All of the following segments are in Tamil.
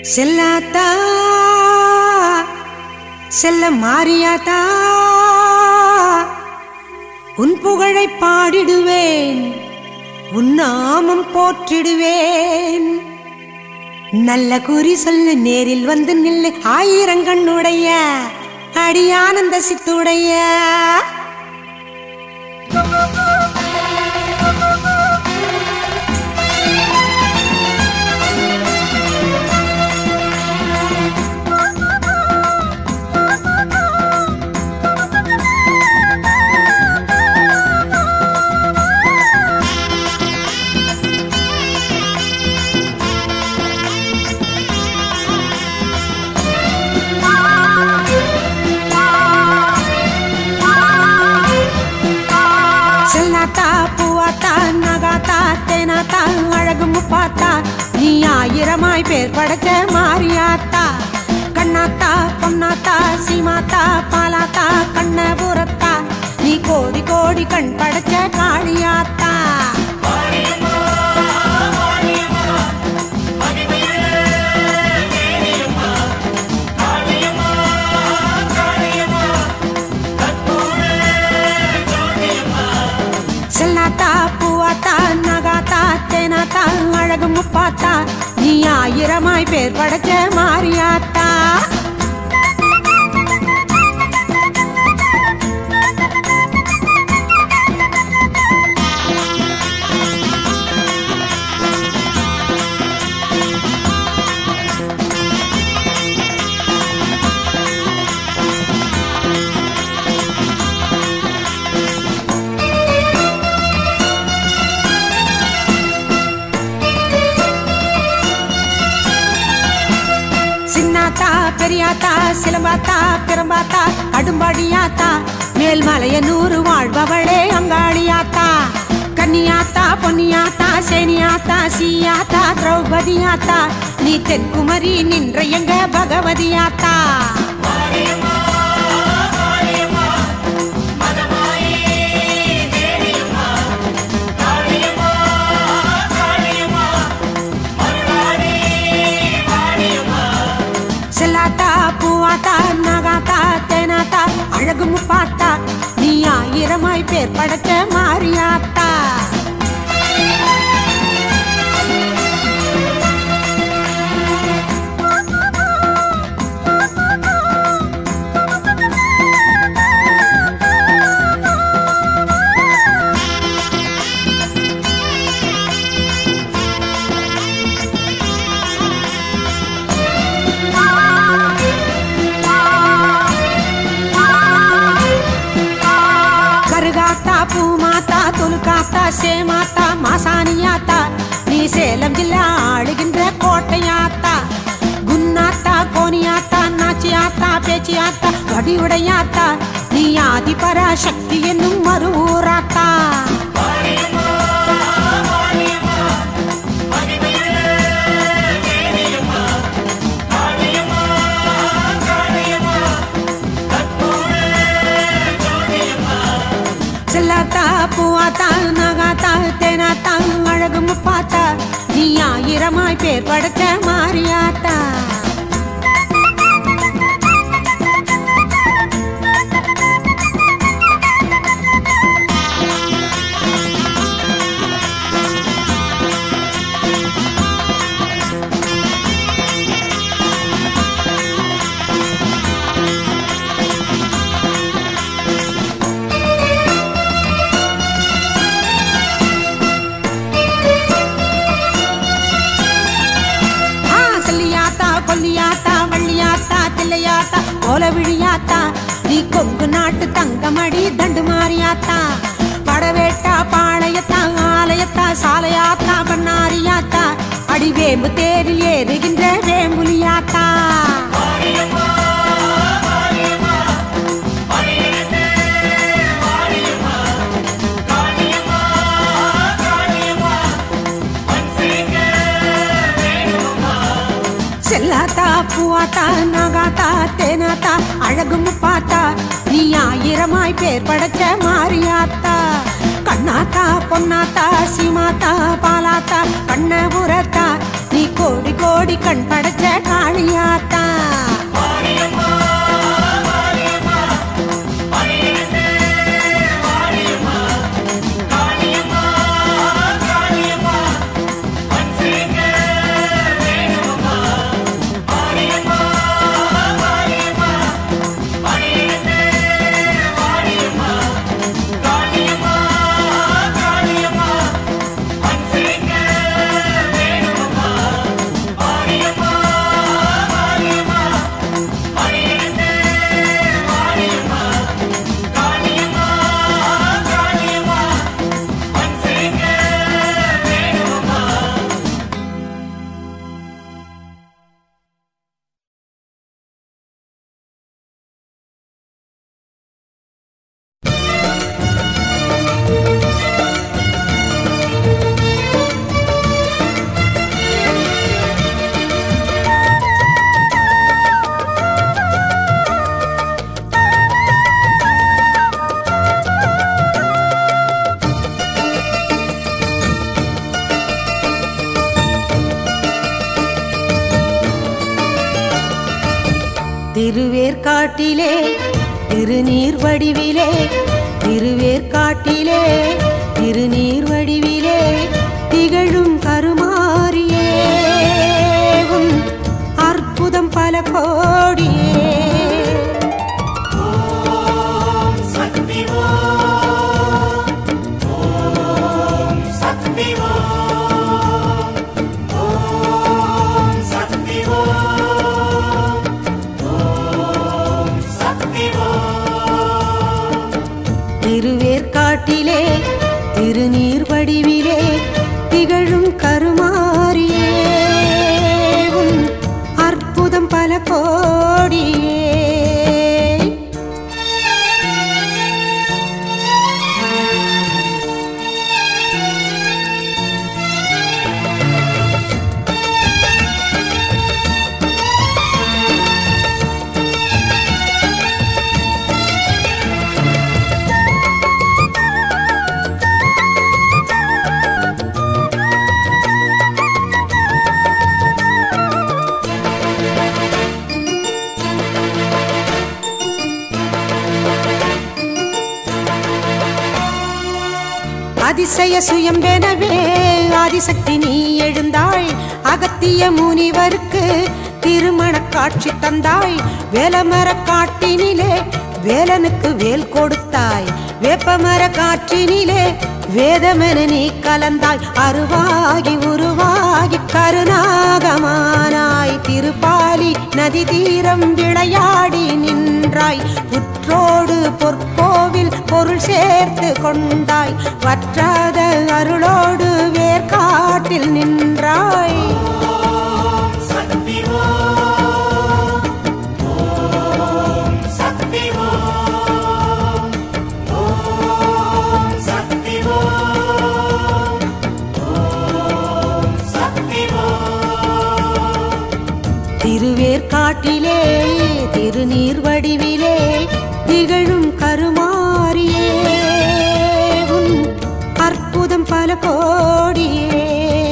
செல்லாத்தா செல்ல மாறியாத்தா உன் புகழை பாடிடுவேன் உன் நாமம் போற்றிடுவேன் நல்ல குறி சொல்லு நேரில் வந்து நில்லு ஆயிரங்கண்ணுடைய அடி ஆனந்த சித்துடைய செல்லாத்தா பூவாத்தா நகாத்தா தேனாத்தா அழகு முப்பாத்தா நீ ஆயிரமாய் பேர் படைச்ச மாரியாத்தா கண்ணாத்தா பொன்னாத்தா சீமாத்தா பாலாத்தா கண்ணபுரத்தா நீ கோடி கோடி கண் படைச்ச காளியாத்தா செல்லாத்தா பூவாத்தா நகாத்தா தேனாத்தா அழகு முப்பாத்தா நீ ஆயிரமாய் பேர் படைச்ச மாரியாத்தா சின்னாத்தா பெரியாத்தா சிலம்பாத்தா பிரம்பாத்தா அடும்பாடியாத்தா மேல்மலைய நூறு வாழ்பவளே அங்காளியாத்தா கன்னியாத்தா பொன்னியாத்தா சேனியாத்தா சீயாத்தா திரௌபதியாத்தா நீ தென்குமரி நின்ற எங்க பகவதியாத்தா செல்லாத்தா பூவாத்தா நகாத்தா தேனாத்தா அழகு முப்பாத்தா நீ ஆயிரமாய் பேர் படைச்ச மாரியாத்தா கருகாத்தா பூமாத்தா துலுக்காத்தா சேமாத்தா மாசாணியாத்தா நீ சேலம் ஜில்லா ஆளுகின்ற கோட்டையாத்தா குன்னாத்தா கோனியாத்தா நாச்சியாத்தா பேச்சியாத்தா வடிவுடையாத்தா நீ ஆதிபரா சக்தி என்னும் மறு ஊராத்தா செல்லாத்தா பூவாத்தா நகாத்தா தேனாத்தா அழகு முப்பாத்தா நீ ஆயிரமாய் பேர் படைச்ச மாரியாத்தா ஆ, செல்லியாத்தா கொல்லியாத்தா வள்ளியாத்தா தில்லையாத்தா கோலவிழியாத்தா நீ கொங்கு நாட்டு தங்கமடி தண்டு மாறியாத்தா படவேட்டா பாளையத்தா ஆலயத்தா சாலையாத்தா பண்ணாரியாத்தா அடி வேம்பு தேரில் ஏறுகின்ற வேம்புலியாத்தா செல்லாத்தா பூவாத்தா நகாத்தா தேனாத்தா அழகு முப்பாத்தா நீ ஆயிரமாய் பேர் படைச்ச மாரியாத்தா கண்ணாத்தா பொன்னாத்தா சீமாத்தா பாலாத்தா கண்ணபுரத்தா நீ கோடி கோடி கண் படைச்ச கா திருவேற்காட்டிலே திருநீர் வடிவிலே திருவேற்காட்டிலே திருநீர் வடிவிலே திகழும் கருமாரியே உன் அற்புதம் பல கோடியே திருவேற்காட்டிலே திருநீர் வடிவிலே திகழும் கருமாரியே உன் அற்புதம் பல கோடியே அதிசய சுயம்பெனவே ஆதிசக்தி நீ எழுந்தாய் அகத்திய முனிவருக்கு திருமண காட்சி தந்தாய் வேலமர காட்டினிலே வேலனுக்கு வேல் கொடுத்தாய் வேப்பமர காற்றினிலே வேதமென நீ கலந்தாய் அருவாகி உருவாகி கருணாகமானாய் திருப்பாலி நதி தீரம் விளையாடி நின்றாய் புற்றோடு பொற்கோவில் பொருள் சேர்த்து கொண்டாய் வற்றாத அருளோடு வேர்காட்டில் நின்றாய் திருவேற்காட்டிலே திருநீர் வடிவிலே திகழும் கருமாரியே உன் அற்புதம் பல கோடியே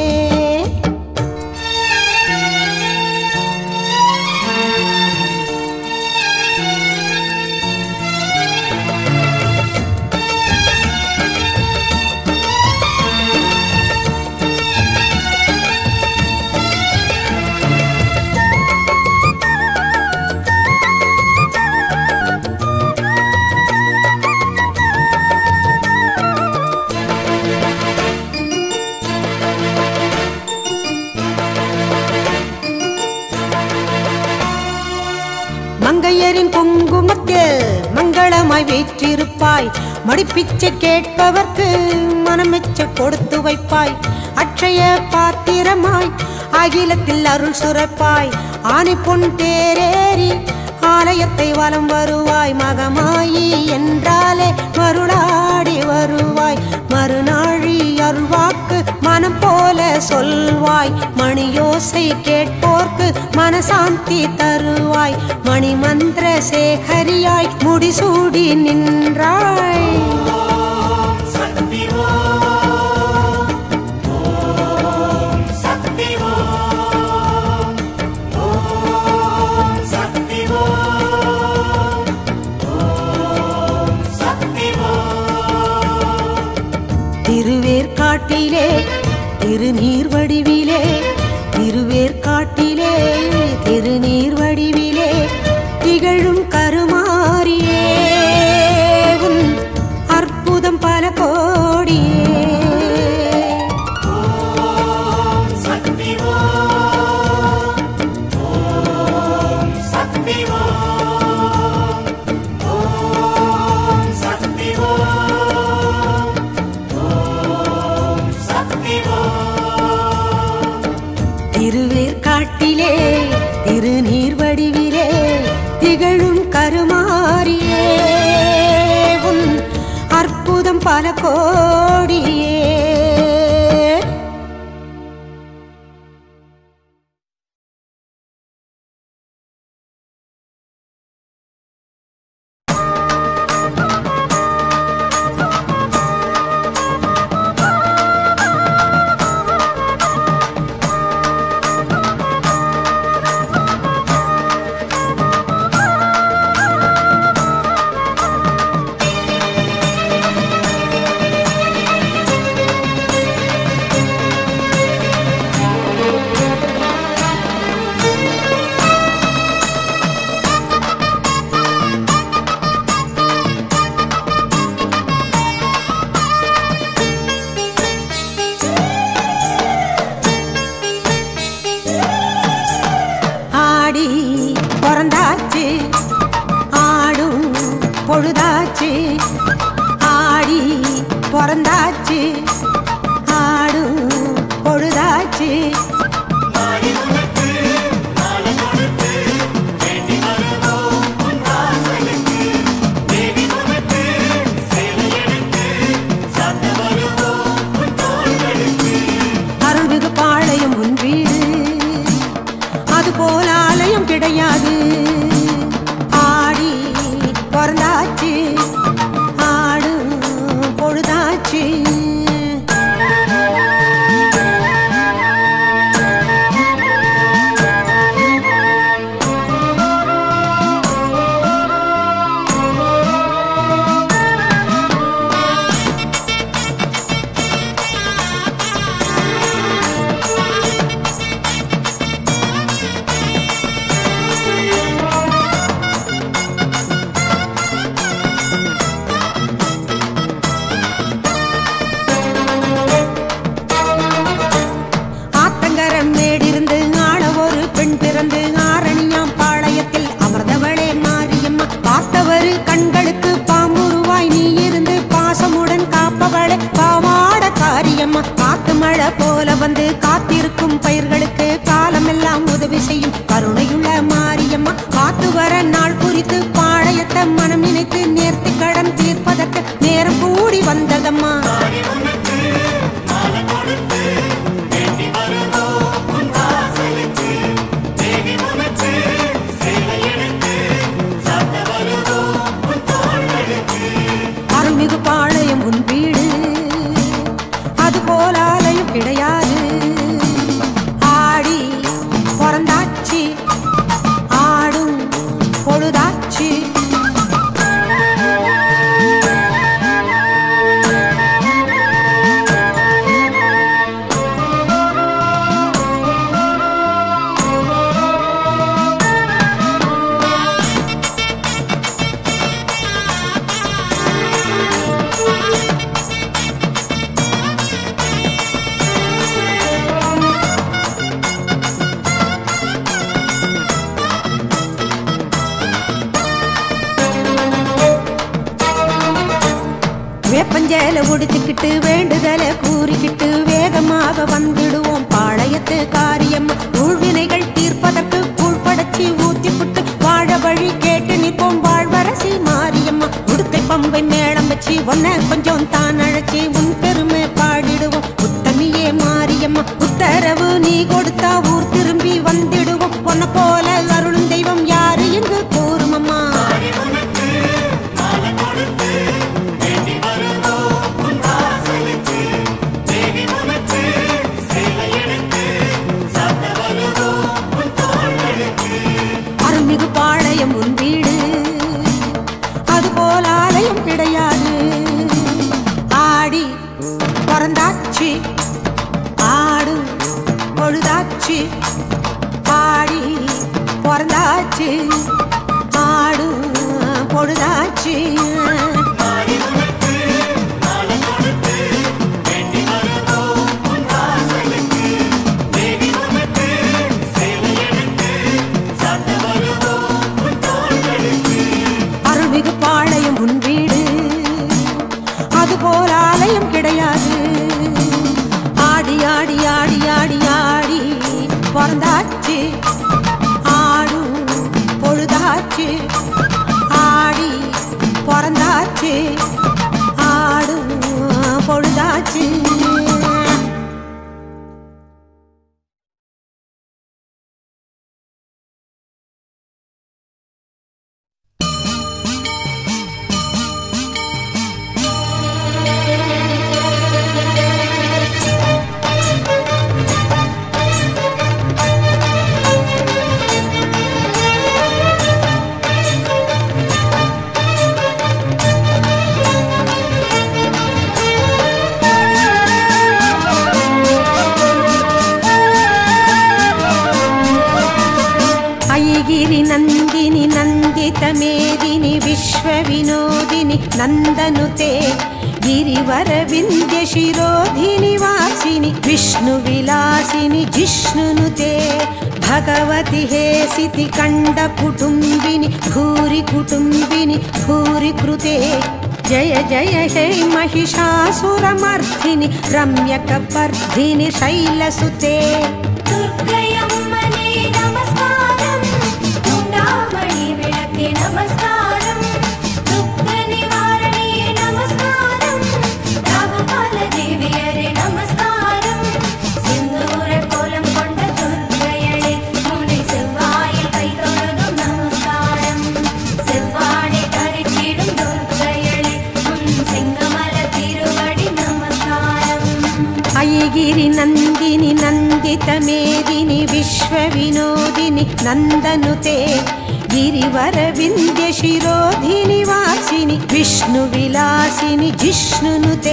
மங்கையரின் குங்குமத்தில் மங்களமாய் வீற்றிருப்பாய் மடிப்பிச்சை கேட்பவர்க்கு மனமெச்ச கொடுத்து வைப்பாய் அட்சய பாத்திரமாய் அகிலத்தில் அருள் சுரப்பாய் ஆணி பொன் தேரேறி ஆலயத்தை வலம் வருவாய் மகமாயி என்றாலே மருளாடி வருவாய் மறுநாழி அருள்வாக்கு மனம் போல சொல்வாய் மணியோசை கேட்போர்க்கு மனசாந்தி தருவாய் மணிமந்திர சேகரியாய் முடிசூடி நின்றாய் திருவேற்காட்டிலே திருநீர் வடிவிலே திருவேற்காட்டிலே திருநீர் வடிவிலே திகழும் கருமாரியே உன் அற்புதம் பல கோடியே திருவேற்காட்டிலே திருநீர் வடிவிலே திகழும் கருமாரியே உன் அற்புதம் பல கோடியே பிறந்தாச்சு ஆடி பிறந்தாச்சு ஆடும் பொழுதாச்சு அருள்மிகு பாளையம் உன் வீடு அது போல ஆலயம் கிடையாது ஆடி பிறந்தாச்சு ஆடும் பொழுதாச்சு ஆத்தங்கரம் மேடிருந்து ஆள ஒரு பெண் பிறந்து ஆரணியாம் பாளையத்தில் அமர்ந்தவளே மாரியம்மா பார்த்தவரு கண்களுக்கு பாம்புருவாய் நீ இருந்து பாசமுடன் காப்பவளே பாவாட காரியம்மா காத்து மழை போல வந்து காத்திருக்கும் பயிர்களுக்கு காலமெல்லாம் உதவி செய்யும் கருணையுள்ள மாரியம்மா காத்து வர நாள் குறித்து பாளையத்தை மனம் நினைத்து நேர்த்து கடன் தீர்ப்பதற்கு நேரம் கூடி வந்ததம்மா அருள்மிகு பாளையம் உன் வீடு அது போல ஆலயம் கிடையாது ஆடி பிறந்தாச்சு ஆடும் பொழுதாச்சு வேப்பஞ்சேல உடுத்திக்கிட்டு வேண்டுதல கூறிக்கிட்டு வேகமாக வந்துடுவோம் பாளையத்து காரியம் ஊழ்வினைகள் தீர்ப்பதற்கு கூழ்படச்சி ஊத்தி புட்டு வாழ வழி கேட்டு நிற்போம் வாழ்வரசி மாரியம்மா உடுக்கை பம்பை மேளம் வச்சு ஒன்ன கொஞ்சம் தான் அழைச்சி உன் பெருமை பாடிடுவோம் உத்தமியே மாரியம்மா உத்தரவு நீ கொடுத்தா ஊர் திரும்பி வந்திடுவோம் உன்னை போல அருளும் தெய்வம் யாரு என்று கூறுமம்மா அருள்மிகு பாளையம் உன் வீடு அது போல ஆலயம் கிடையாது ஆடி பிறந்தாச்சு ஆடு பொழுதாச்சு ஆடி பிறந்தாச்சு ஆடு பொழுதாச்சு அருள்மிகு பாளையம் உன் வீடு அது போல ஆலயம் கிடையாது ஆடி ஆடி ஆடி ஆடி ஆடி பிறந்தாச்சு ஆடும் பொழுதாச்சு ஆடி பிறந்தாச்சு ஆடும் பொழுதாச்சு ಐಗಿರಿ ನಂದಿನಿ ನಂದಿತ ಮೇದಿನಿ ವಿಶ್ವ ವಿನೋದಿನಿ ನಂದನುತೆ ಗಿರಿವರ ವಿಂಧ್ಯ ಶಿರೋಧಿನಿ ವಾಸಿನಿ ವಿಷ್ಣು ವಿಲಾಸಿನಿ ಜಿಷ್ಣುನುತೆ भगवति हे सिति कण्ड कुटुम्बिनि भूरि कुटुम्बिनि भूरि कृते जय जय हे महिषासुरमर्धिनि रम्यकपर्धिनि शैलसुते துர்க்கையம்மனே நமஸ்காரம் துண்டாமணி விளக்கே நமஸ்காரம் துக்க நிவாரணியே நமஸ்காரம் ராகுகால தேவியரே நமஸ்காரம் சிந்தூர கோலம் கொண்ட துர்க்கையளே முனை செவ்வாயில் கை தொழுதும் நமஸ்காரம் செவ்வாடை கரிச்சிடும் துர்க்கையளே உன் செங்கமல திருவடி நமஸ்காரம் ऐगिरि नन्दिनि नन्दितमेदिनि विश्वविनोदिनि नन्दनुते गिरिवरविन्द्यशिरोधिनि वासिनि विष्णुविलासिनि जिष्णुनुते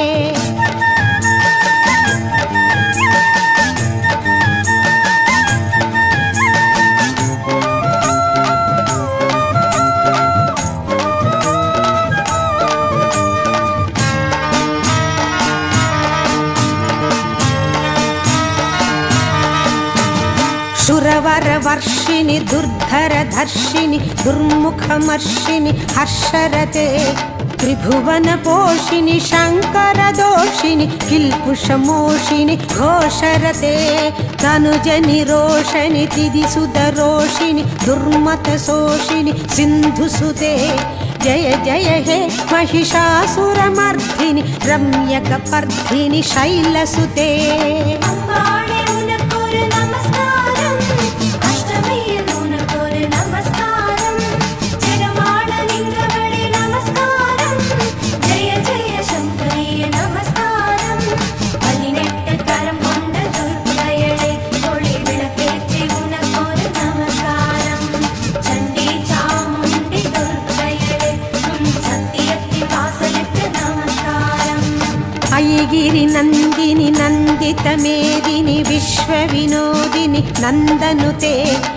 शुरवरवर्षिणि दुर्धरधर्षिणि दुर्मुखमर्षिणि हर्षरते त्रिभुवनपोषिणि शङ्करदोषिणि किल्पुषमोषिणि घोषरते तनुजनिरोषणि तिदिसुदरोषिणि दुर्मतशोषिणि सिन्धुसुते जय जय हे महिषासुरमर्धिनि रम्यकपर्धिनि शैलसुते அம்பாளே உனக்கொரு நமஸ்காரம் அஷ்டமியில் உனக்கொரு நமஸ்காரம் ஜெகமாட நின்றவளே நமஸ்காரம் ஜெய ஜெய சங்கரியே நமஸ்காரம் பதினெட்டு கரம் கொண்ட துர்க்கையளே ஒளி விளக்கேற்றி உனக்கொரு நமஸ்காரம் சண்டி சாமுண்டி துர்க்கையளே உன் சத்தியத்தின் வாசலுக்கு நமஸ்காரம் ऐगिरि नन्दिनि नन्दितमेदिनि विश्वविनोदिनि नन्दनुते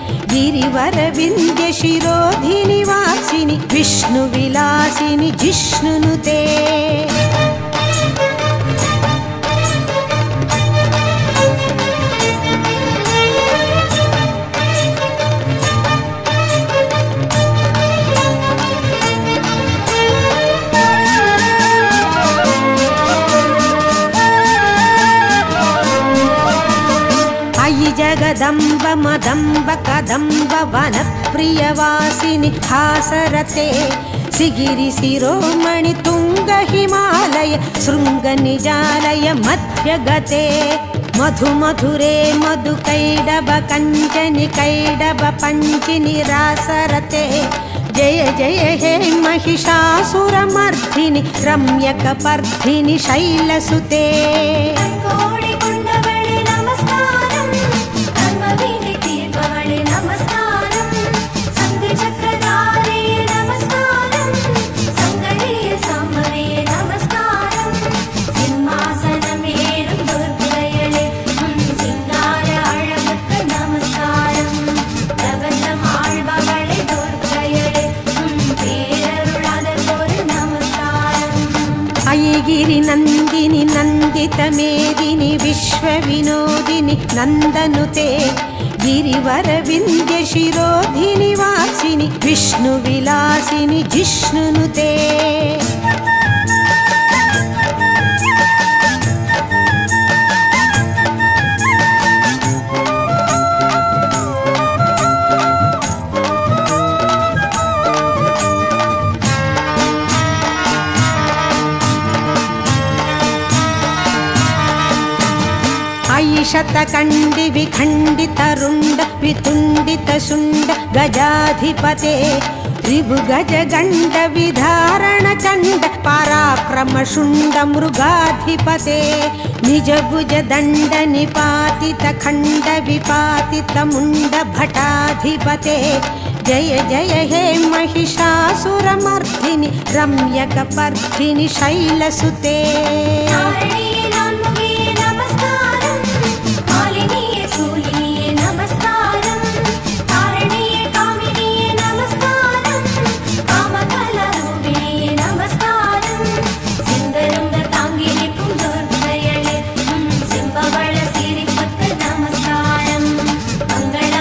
गिरिवरविन्द्यशिरोधिनि वासिनि विष्णुविलासिनि जिष्णुनुते अयि जगदम्ब मदम्ब कदम्ब वनप्रियवासिनि हासरते सिगिरिशिरोमणि तुङ्ग हिमालय शृङ्गनिजालय मध्यगते मधु मधुरे मधु कैडब कञ्चनि कैडब पञ्चिनि रासरते जय जय हे महिषासुरमर्धिनि रम्यकपर्धिनि शैलसुते கோடி கொண்டவளே நமஸ்காரம் கர்மவினை தீர்ப்பவளே நமஸ்காரம் சங்கு சக்கரதாரியே நமஸ்காரம் சங்கரியே சாம்பரியே நமஸ்காரம் சிம்மாசனம் ஏறும் துர்க்கையளே உன் சிங்கார அழகுக்கு நமஸ்காரம் பிரபஞ்சம் ஆழ்பவளே துர்க்கையளே உன் பேரருளாதற்கொரு நமஸ்காரம் ऐगिरि नन्दिनि नन्दितमेदिनि विश्वविनोदिनि नन्दनुते गिरिवरविन्द्यशिरोधिनि वासिनि विष्णुविलासिनि जिष्णुनुते ऐशतकण्डि विखण्डितरुण्ड वितुण्डितशुण्ड गजाधिपते त्रिभुगजगण्ड विधारणचण्ड पराक्रमशुण्ड मृगाधिपते निजभुज दण्ड निपातित खण्ड विपातित मुण्ड भटाधिपते जय जय हे महिषासुरमर्धिनि रम्यकपर्धिनि शैलसुते தாரணியே நான்முகியே நமஸ்காரம் மாலினியே சூலினியே நமஸ்காரம் தாரணியே காமினியே நமஸ்காரம் காமகலரூபிணியே நமஸ்காரம் சிங்கருங்க தாங்கி நிற்கும் துர்க்கையளே உன் சிம்பவள சிரிப்புக்கு நமஸ்காரம் மங்கள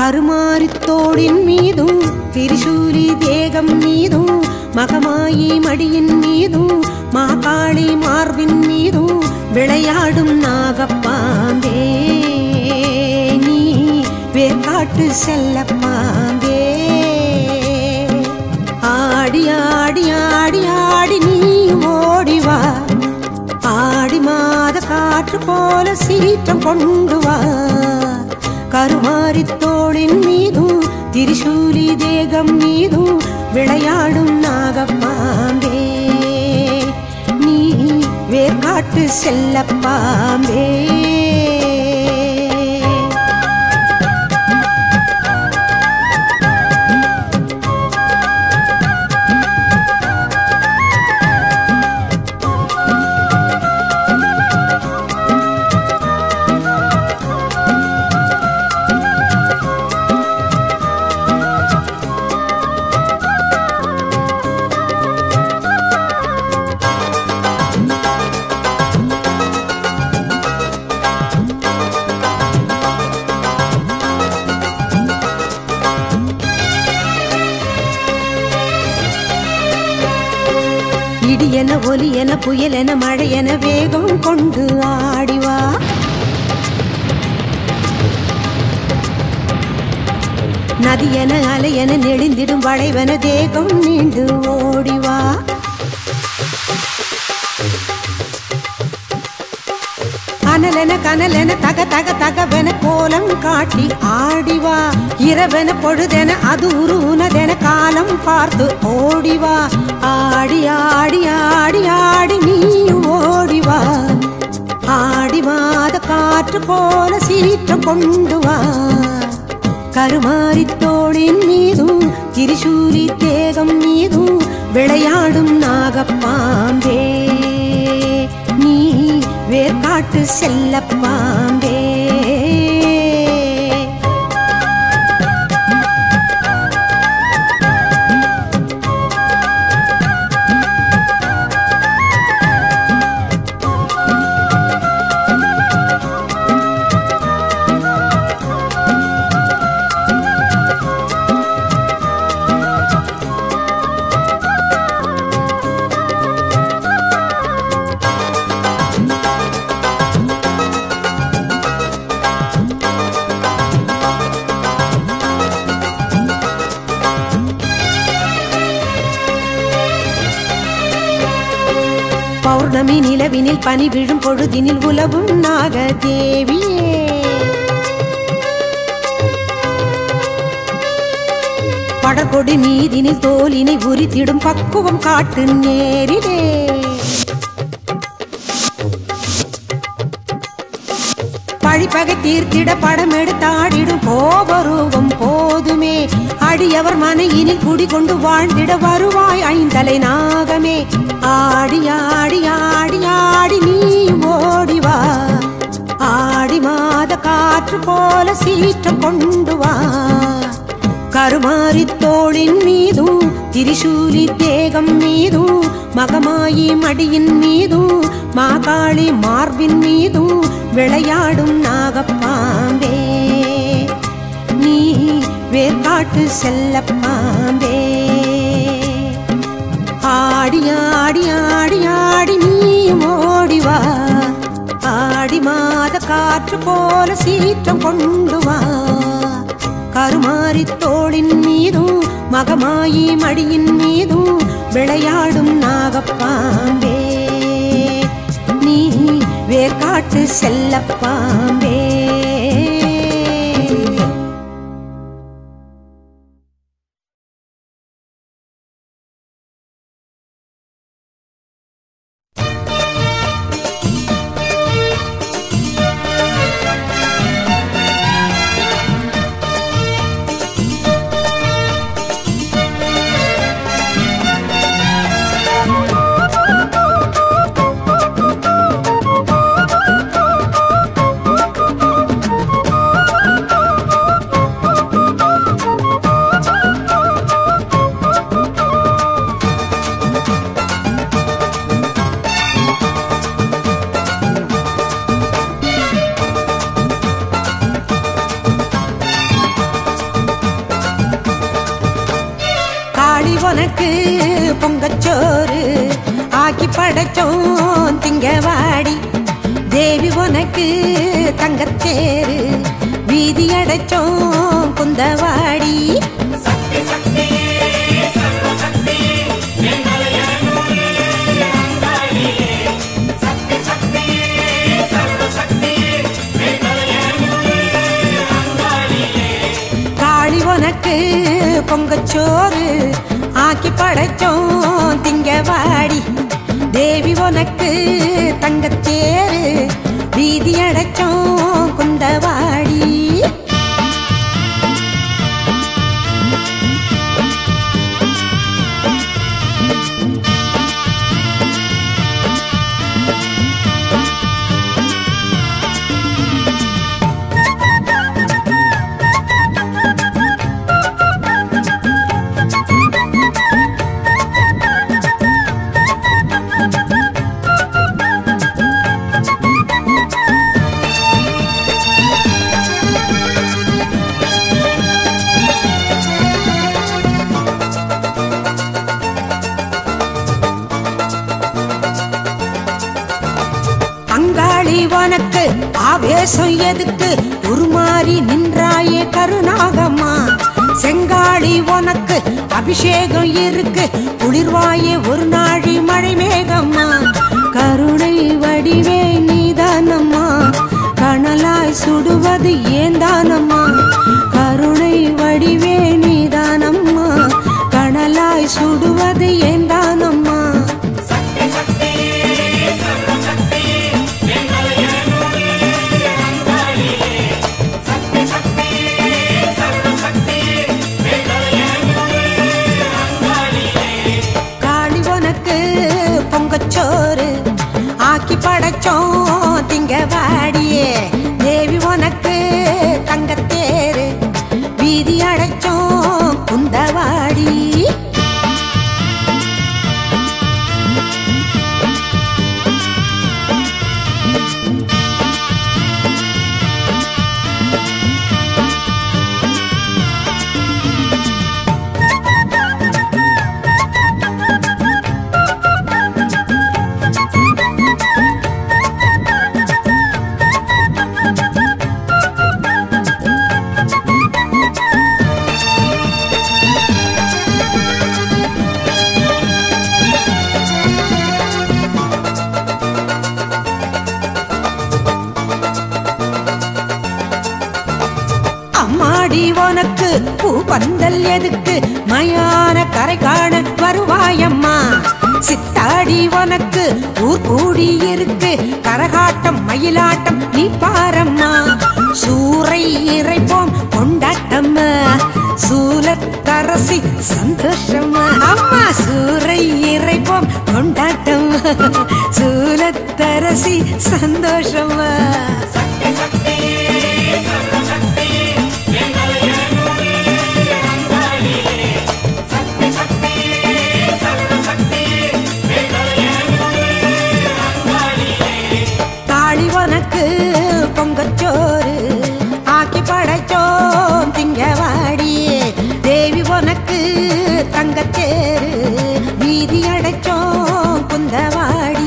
கருமாரித்தோளின் மீதும் திரிசூலி தேகம் மீதும் மகமாயி மடியின் மீதும் மாகாளி மார்பின் மீதும் விளையாடும் நாகப்பாம்பே நீ வேர்காட்டு செல்லப்பாம்பே ஆடி ஆடி ஆடி ஆடி நீ ஓடி வா ஆடி மாத காற்று போல சீற்றம் கொண்டு வா கருமாரி தோளின் மீதும் திரிசூலி தேகம் மீதும் விளையாடும் நாகப்பாம்பே நீ வேர்காட்டு செல்லப்பாம்பே இடியென ஒலியென புயலென மழையென வேகம் கொண்டு ஆடிவா நதியென அலையென நெளிந்திடும் வளைவென தேகம் நீண்டு ஓடிவா அனலென கனலென தக தக தகவென கோலம் காட்டி ஆடிவா இரவென பொழுதென அது உருனதென காலம் பார்த்து ஓடிவா ஆடி ஆடி ஆடி ஆடி நீ ஓடிவா ஆடி மாத காற்று போல சீற்றம் கொண்டு வா கருமாரி தோளின் மீதும் திரிசூலி தேகம் மீதும் விளையாடும் நாகப்பாம்பே நீ வேர்காட்டு செல்லப்பாம்பே பௌர்ணமி நிலவினில் பனி விழும் பொழுதினில் உலவும் நாக தேவியே படகொடி மீதினில் தோலினை உரித்திடும் பக்குவம் காட்டு நேரிலே பழிப்பகை தீர்த்திட படம் எடுத்தாடிடும் கோபரூபம் போதுமே அடியவர் மனையினில் குடிகொண்டு வாழ்ந்திட வருவாய் ஐந்தலை நாகமே ஆடி ஆடி ஆடி ஆடி நீ ஓடிவா ஆடி மாத காற்று போல சீற்றம் கொண்டு வா கருமாரி தோளின் மீதும் திரிசூலி தேகம் மீதும் மகமாயி மடியின் மீதும் மாகாளி மார்பின் மீதும் விளையாடும் நாகப்பாம்பே நீ வேர்காட்டு செல்லப்பாம்பே ஆடி ஆடி ஆடி ஆடி நீ ஓடிவா ஆடி மாத காற்று போல சீற்றம் கொண்டு வா கருமாரி தோளின் மீதும் மகமாயி மடியின் மீதும் விளையாடும் நாகப்பாம்பே நீ வேர்காட்டு செல்லப்பாம்பே உனக்கு பொங்கச்சோறு ஆக்கி படைச்சோம் திங்கவாடி தேவி உனக்கு தங்கத்தேரு வீதி அடைச்சோம் குந்தவாடி காளி உனக்கு பொங்கச்சோறு ஆக்கி படைச்சோம் திங்கவாடி தேவி உனக்கு தங்கத்தேரு வீதி அடைச்சோம் குந்தவாடி அங்காளி உனக்கு ஆவேசம் எதுக்கு உருமாறி நின்றாயே கருணாகம்மா செங்காளி உனக்கு அபிஷேகம் இருக்கு குளிர்வாயே ஒரு நாழி மழை மேகம்மா கருணை வடிவே நீதானம்மா கனலாய் சுடுவது ஏந்தானம்மா கருணை வடிவே நீதானம்மா கனலாய் சுடுவது ஏந்தானம்மா காளி உனக்கு பொங்கச்சோறு ஆக்கி படைச்சோம் திங்க வாடியே தேவி உனக்கு தங்கத்தேரு வீதி அடைச்சோம் குந்தவாடி அம்மாடி உனக்கு பூ பந்தல் எதுக்கு மயான கரை காண வருவாயம்மா சித்தாடி உனக்கு ஊர் கூடி இருக்கு கரகாட்டம் மயிலாட்டம் நீ பாரம்மா சூறை இறைப்போம் கொண்டாட்டம் சூலத்தரசி சந்தோஷம் அம்மா சூறை இறைப்போம் கொண்டாட்டம் சூலத்தரசி சந்தோஷம் காளி உனக்கு பொங்கச்சோறு ஆக்கி படைச்சோம் திங்கவாடி தேவி உனக்கு தங்கச்சேரு வீதி அடைச்சோம் குந்தவாடி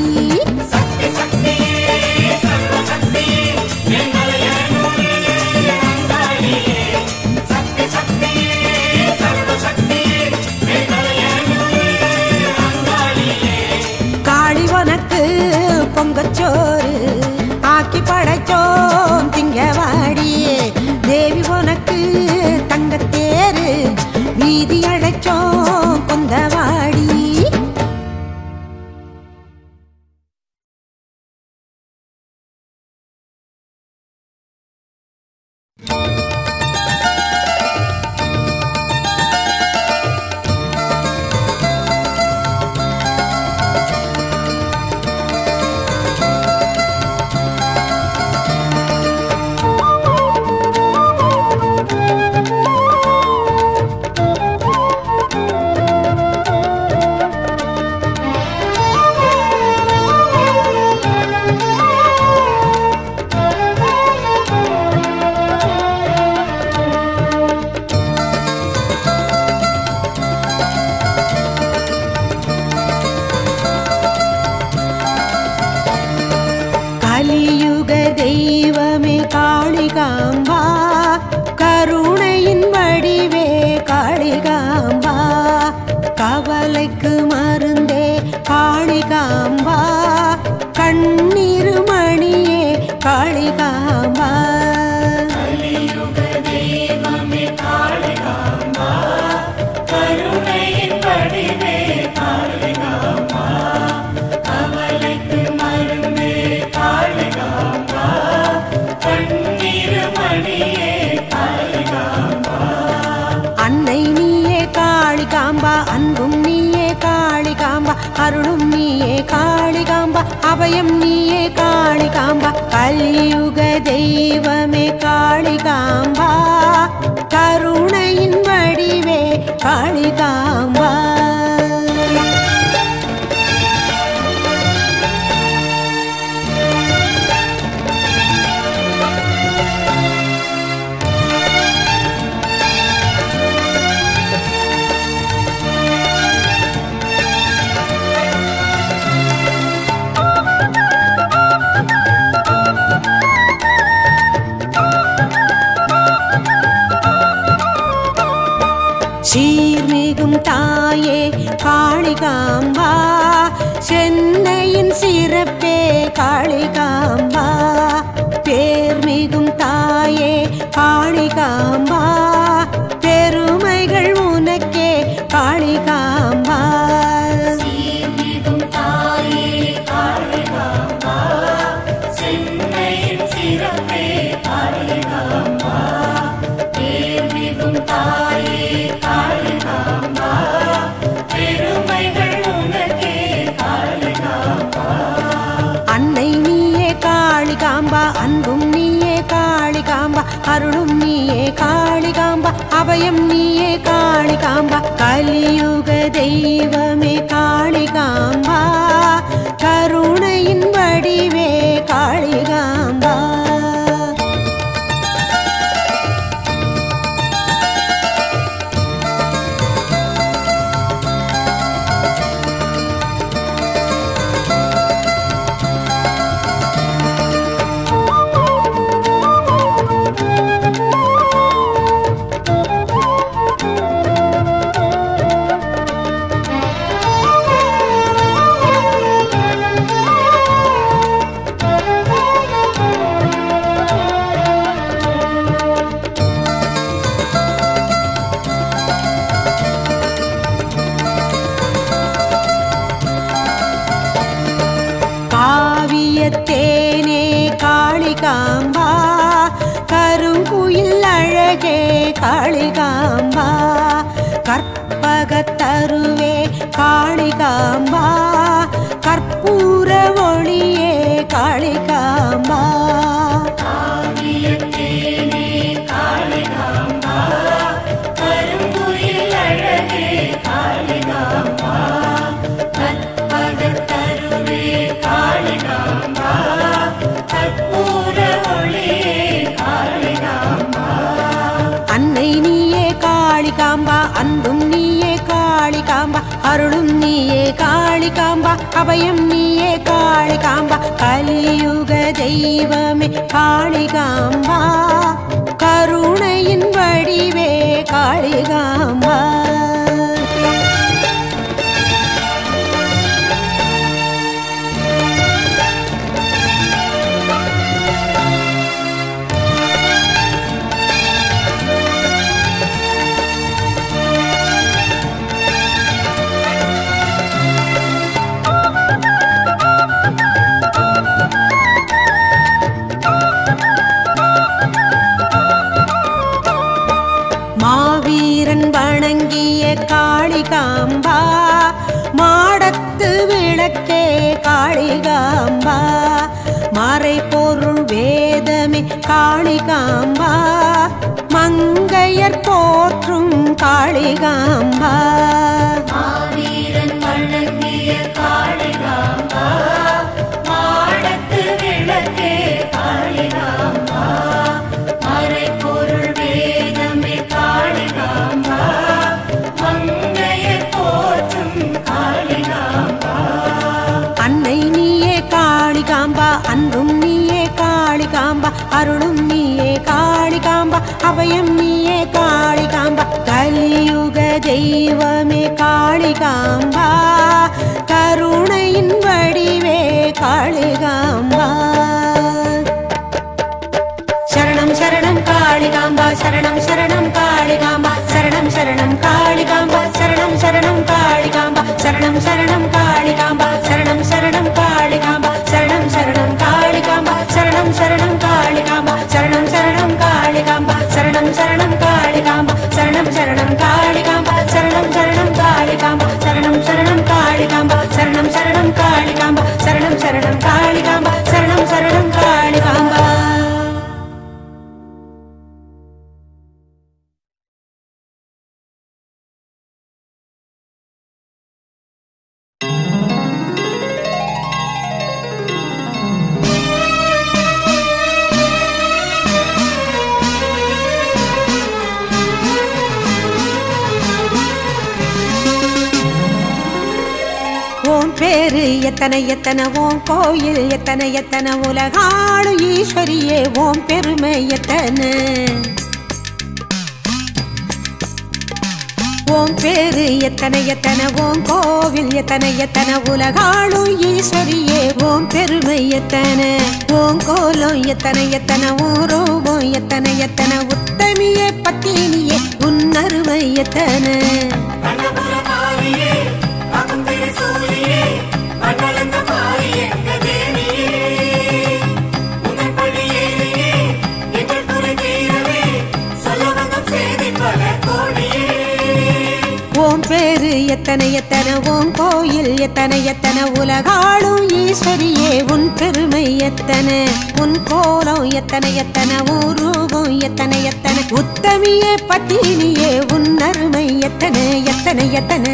காளி உனக்கு பொங்கச்சோறு ஆக்கி படைச்சோம் திங்கவாடி தேவி உனக்கு தங்கத்தேரு வீதி அடைச்சோம் குந்தவாடி காளிகாம்பா கலியுக தெய்வமே காளிகாம்பா கருணையின் வடிவே காளிகாம்பா கவலைக்கு மருந்தே காளிகாம்பா கண்ணீர் மணியே காளிகாம்பா அன்னை நீயே காளிகாம்பா அன்பும் நீயே காளிகாம்பா அருளும் நீயே காளிகாம்பா அபயம் நீயே காளிகாம்பா கலியுக தெய்வமே காளிகாம்பா கருணையின் வடிவே காளிகாம்பா சீர்மிகும் தாயே காளிகாம்பா சென்னையின் சிறப்பே காளிகாம்பா பேர்மிகும் தாயே காளிகாம்பா பெருமைகள் உனக்கே காளிகாம்பா சீர்மிகும் தாயே காளிகாம்பா சென்னையின் சிறப்பே காளிகாம்பா பேர்மிகும் தாயே காளிகாம்பா பெருமைகள் உனக்கே காளிகாம்பா அன்னை நீயே காளிகாம்பா அன்பும் நீயே காளிகாம்பா அருளும் நீயே காளிகாம்பா அபயம் நீயே காளிகாம்பா கலியுக தெய்வமே காளிகாம்பா கருணையின் வடிவே காளிகாம்பா காவியத்தேனே காளிகாம்பா கருங்குயில் அழகே காளிகாம்பா கற்பகத்தருவே காளிகாம்பா கற்பூர ஒளியே காளிகாம்பா காவியத்தேனே காளிகாம்பா கருங்குயில் அழகே காளிகாம்பா கற்பகத்தருவே காளிகாம்பா கற்பூர ஒளியே காளிகாம்பா அன்னை நீயே காளிகாம்பா அன்பும் நீயே காளிகாம்பா அருளும் நீயே காளிகாம்பா அபயம் நீயே காளிகாம்பா கலியுக தெய்வமே காளிகாம்பா கருணையின் வடிவே காளிகாம்பா மாவீரன் வணங்கிய காளிகாம்பா மாடத்து விளக்கே காளிகாம்பா மறைபொருள் வேதமே காளிகாம்பா மங்கையர் போற்றும் காளிகாம்பா மாவீரன் வணங்கிய காளிகாம்பா மாடத்து விளக்கே காளிகாம்பா மறைபொருள் வேதமே காளிகாம்பா மங்கையர் போற்றும் காளிகாம்பா அன்னை நீயே காளிகாம்பா அன்பும் நீயே காளிகாம்பா அருளும் நீயே காளிகாம்பா அபயம் நீயே காளிகாம்பா கலியுக தெய்வமே காளிகாம்பா கருணையின் வடிவே காளிகாம்பா காளிகாம்பா சரணம் சரணம் காளிகாம்பா சரணம் சரணம் காளிகாம்பா சரணம் சரணம் காளிகாம்பா சரணம் சரணம் காளிகாம்பா சரணம் சரணம் காளிகாம்பா சரணம் சரணம் காளிகாம்பா சரணம் சரணம் காளிகாம்பா சரணம் சரணம் காளிகாம்பா சரணம் சரணம் காளிகாம்பா சரணம் சரணம் காளிகாம்பா சரணம் சரணம் காளிகாம்பா சரணம் சரணம் காளிகாம்பா சரணம் சரணம் காளிகாம்பா சரணம் சரணம் காளிகாம்பா சரணம் சரணம் காளிகாம்பா ஓம் பேரு எத்தனை எத்தனை ஓம் கோயில் எத்தனை எத்தனை உலகாளு ஈஸ்வரியே ஓம் பெருமை எத்தனை ஓம் பேரு எத்தனை எத்தனை ஓம் கோவில் எத்தனை எத்தனை உலகாளும் ஈஸ்வரியே ஓம் பெருமை எத்தனை ஓம் கோலம் எத்தனை எத்தனை ஓம் ரூபம் எத்தனை எத்தனை உத்தமியே பத்தினியே உன்னருமை எத்தனை கண்ணபுரமாரியே அகந்திரி சூரியே மண்ணளந்த மாறி எங்க தேவியே உன்னைப்படி ஏறியே எங்கள் குறை தீரவே சொல்ல வந்த செய்தி பல கோடியே ஓம் பேரு எத்தனை எத்தனை ஓம் கோயில் எத்தனை எத்தனை உலகாளும் ஈஸ்வரியே உன் பெருமை எத்தனை உன் கோலம் எத்தனை எத்தனை உன் ரூபம் எத்தனை எத்தனை உத்தமியே பட்டினியே உன் அருமை எத்தனை எத்தனை எத்தனை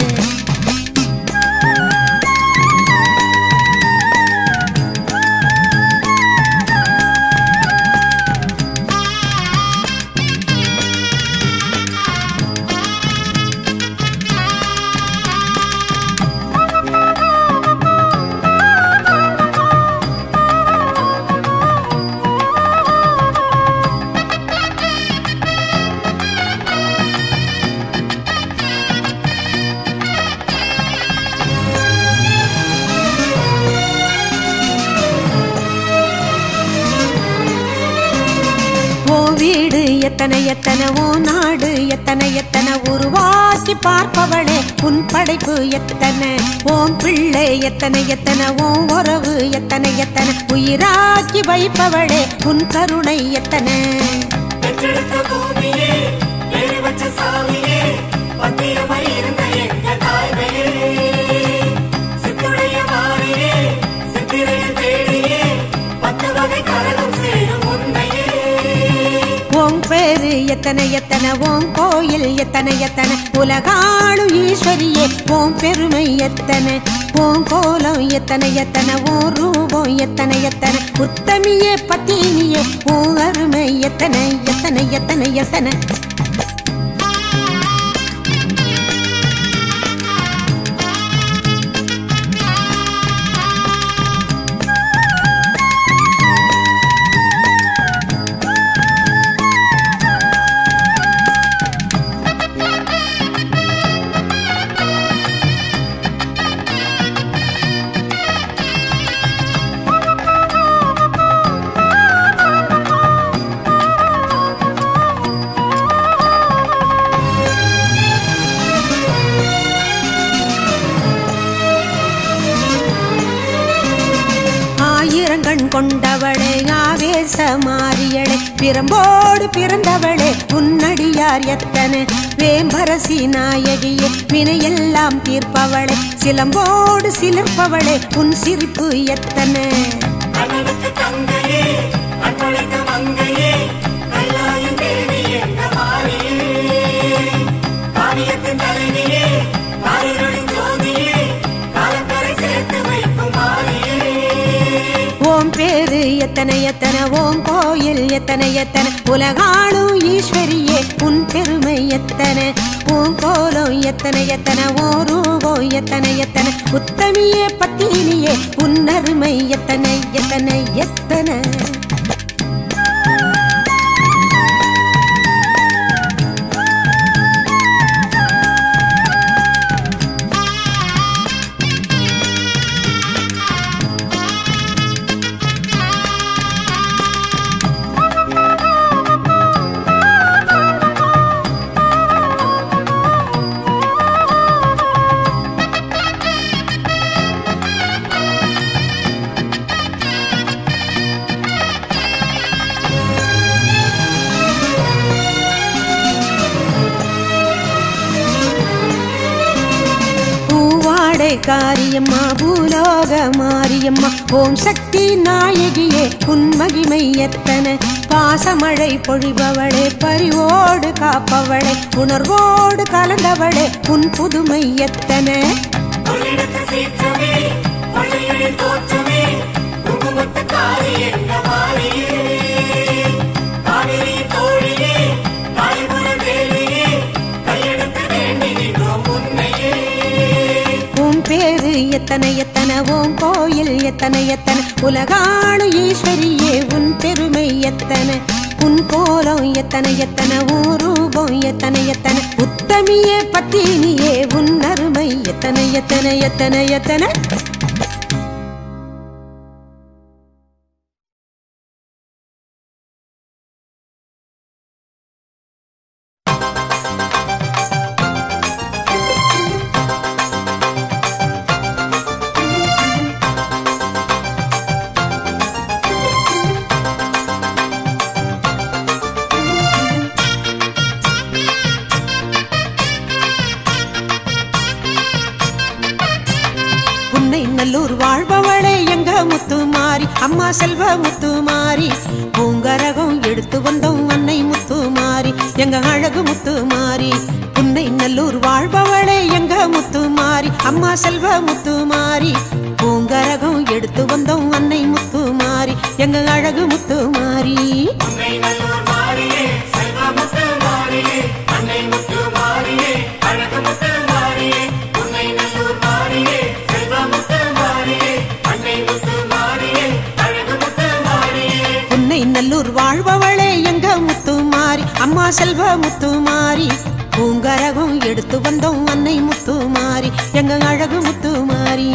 ஓ வீடு எத்தனை எத்தனை ஓ நாடு எத்தனை எத்தனை உருவாக்கி பார்ப்பவளே உன் படைப்பு எத்தனை ஓம் பிள்ளை எத்தனை எத்தனை ஓம் உறவு எத்தனை எத்தனை உயிராக்கி வைப்பவளே உன் கருணை எத்தனை பெற்றெடுத்த பூமியே ஏறி வச்ச சாமியே பத்தியமாய் இருந்த எங்க தாய்மையே சித்துடைய மாறியே சித்திரையில் தேடியே பத்து வகை கரகம் சேரும் உன்னையே ஓம் பேரு எத்தனை எத்தனை ஓம் கோயில் எத்தனை எத்தனை உலகாளும் ஈஸ்வரியே ஓம் பெருமை எத்தனை ஓம் கோலம் எத்தனை எத்தனை ஓம் ரூபம் எத்தனை எத்தனை உத்தமியே பத்தினியே ஓம் அருமை எத்தனை எத்தனை எத்தனை எத்தனை ஆயிரங்கண் கொண்டவளே ஆவேச மாறியளே பிரம்போடு பிறந்தவளே உன்னடியார் எத்தனை வேம்பரசி நாயகியே வினையெல்லாம் தீர்ப்பவளே சிலம்போடு சிலிர்ப்பவளே உன் சிரிப்பு எத்தனை கண்ணனுக்கு தங்கையே அன்பழைக்க மங்கையே கைலாயம் தேவி எங்க மாறியே காவியத்தின் தலைவியே காரிருளின் ஜோதியே காலக்கரை சேர்த்து வைக்கும் மாறியே ஓம் பேரு எத்தனை எத்தனை ஓம் கோயில் எத்தனை எத்தனை உலகாளும் ஈஸ்வரியே உன் பெருமை எத்தனை ஓம் கோலம் எத்தனை எத்தனை ஓ ரூபம் எத்தனை எத்தனை உத்தமியே பத்தினியே உன் அருமை எத்தனை எத்தனை எத்தனை காரியம்மா பூலோக மாரியம்மா ஓம் சக்தி நாயகியே உன் மகிமை எத்தனை பாசமழை பொழிபவளே பரிவோடு காப்பவளே உணர்வோடு கலந்தவளே உன் புதுமை எத்தனை கொள்ளிடத்து சீற்றமே கொள்ளையரின் தோற்றமே குங்குமத்து காரி என்ற மாறியே காவிரி தோழியே காளிபுர தேவியே கையெடுத்து வேண்டி நின்றோம் உன்னையே உன் பேரு எத்தனை எத்தனை ஓம் கோயில் எத்தனை எத்தனை உலகாணு ஈஸ்வரியே உன் பெருமை எத்தனை உன் கோலம் எத்தனை எத்தனை உன் ரூபம் எத்தனை எத்தனை உத்தமியே பத்தினியே உன் அருமை எத்தனை எத்தனை எத்தனை எத்தனை புன்னை நல்லூர் வாழ்பவளே எங்க முத்து மாறி அம்மா செல்வ முத்து மாறி பூங்கரகம் எடுத்து வந்தோம் அன்னை முத்து மாறி எங்க அழகு முத்து மாறி புன்னை நல்லூர் வாழ்பவளே எங்க முத்து மாறி அம்மா செல்வ முத்து மாறி பூங்கரகம் எடுத்து வந்தோம் அன்னை முத்து மாறி எங்க அழகு முத்து மாறி உன்னை நல்லூர் மாறியே செல்வமுத்து மாறியே அன்னை முத்து மாறியே அழகு முத்து மாறியே உன்னை நல்லூர் மாறியே செல்வமுத்து மாறியே அன்னை முத்து மாறியே அழகு முத்து மாறியே புன்னை நல்லூர் வாழ்பவளே எங்க முத்து மாறி அம்மா செல்வ முத்து மாறி பூங்கரகம் எடுத்து வந்தோம் அன்னை முத்து மாறி எங்க அழகு முத்து மாறி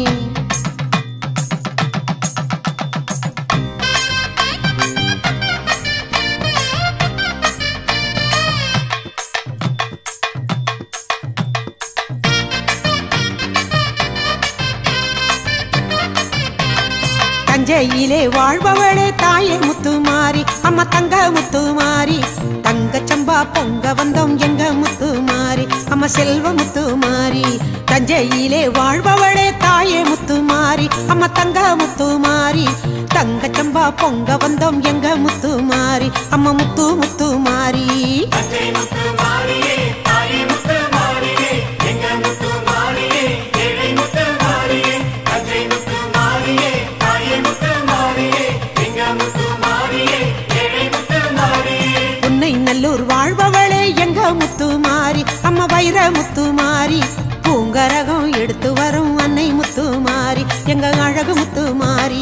தஞ்சையிலே வாழ்பவளே தாயே முத்து மாறி அம்மா தங்க முத்து மாறி தங்க சம்பா பொங்க வந்தோம் எங்க முத்து மாறி அம்மா செல்வ முத்து மாறி தஞ்சையிலே வாழ்பவளே தாயே முத்து மாறி அம்மா தங்க முத்து மாறி தங்க சம்பா பொங்க வந்தோம் எங்க முத்து மாறி அம்மா முத்து முத்து மாறி தஞ்சை முத்து மாறியே தாயே முத்து மாறியே எங்க முத்து மாறியே ஏழை முத்து மாறியே தஞ்சை முத்து மாறியே தாயே முத்து மாறியே எங்க முத்து மாறியே ஏழை முத்து மாறியே உன்னை நல்லூர் வாழ்பவளே எங்க முத்து மாறி அம்மா வைர முத்து மாறி பூங்கரகம் எடுத்து வரும் அன்னை முத்து மாறி எங்க அழகு முத்து மாறி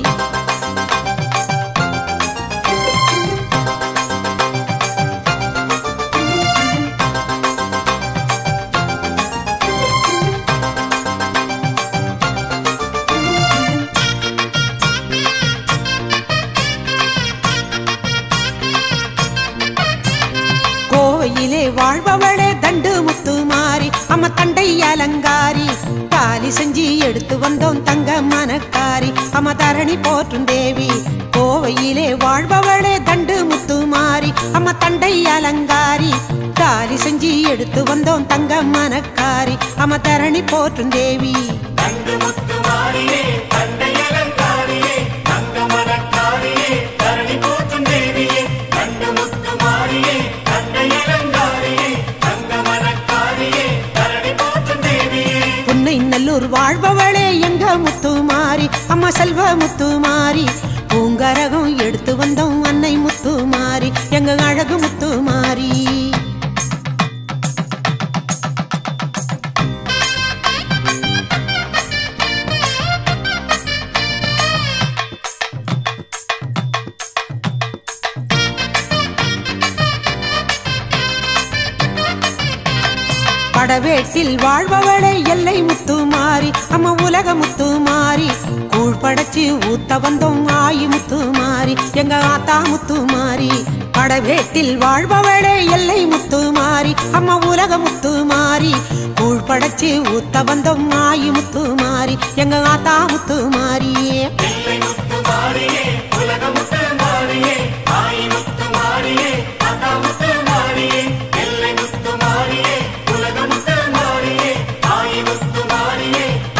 கோயிலே வாழ்பவளே தண்டு முத்து மாறி அம்மா தண்டை அலங்காரி தாலி செஞ்சு எடுத்து வந்தோம் தங்க மனக்காரி அம்மா தரணி போற்றும் தேவி கோவையிலே வாழ்பவளே தண்டு முத்து மாறி அம்மா தண்டை அலங்காரி தாலி செஞ்சு எடுத்து வந்தோம் தங்க மனக்காரி அம்மா தரணி போற்றும் தேவி தண்டு முத்து மாறியே தண்டை அலங்காரியே தங்க மனக்காரியே தரணி போற்றும் தேவியே தண்டு முத்து மாறியே தண்டை அலங்காரியே தங்க மனக்காரியே தரணி போற்றும் தேவியே புன்னை நல்லூர் வாழ்பவளே எங்க முத்து மாறி அம்மா செல்வ முத்து மாறி பூங்கரகம் எடுத்து வந்தோம் அன்னை முத்து மாறி எங்க அழகு முத்து மாறி படவேட்டில் வாழ்பவளே எல்லை முத்து மாறி அம்மா உலக முத்து மாறி கூழ் படைச்சு ஊத்த வந்தோம் ஆயி முத்து மாறி எங்க ஆத்தா முத்து மாறி படவேட்டில் வாழ்பவளே எல்லை முத்து மாறி அம்மா உலக முத்து மாறி கூழ் படைச்சு ஊத்த வந்தோம் ஆயி முத்து மாறி எங்க ஆத்தா முத்து மாறி எல்லை முத்து மாறியே உலக முத்து மாறியே ஆயி முத்து மாறியே தாத்தா முத்து மாறியே எல்லை முத்து மாறியே உலக முத்து மாறியே ஆயி முத்து மாறியே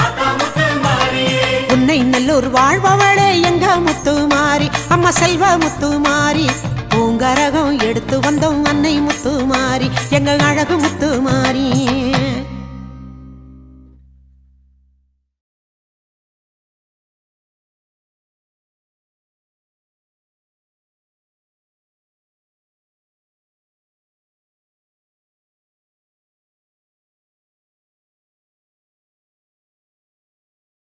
முத்து மாறி பூங்கரகம் எடுத்து வந்தோம் அன்னை முத்து மாறி எங்க அழகு முத்து மாறி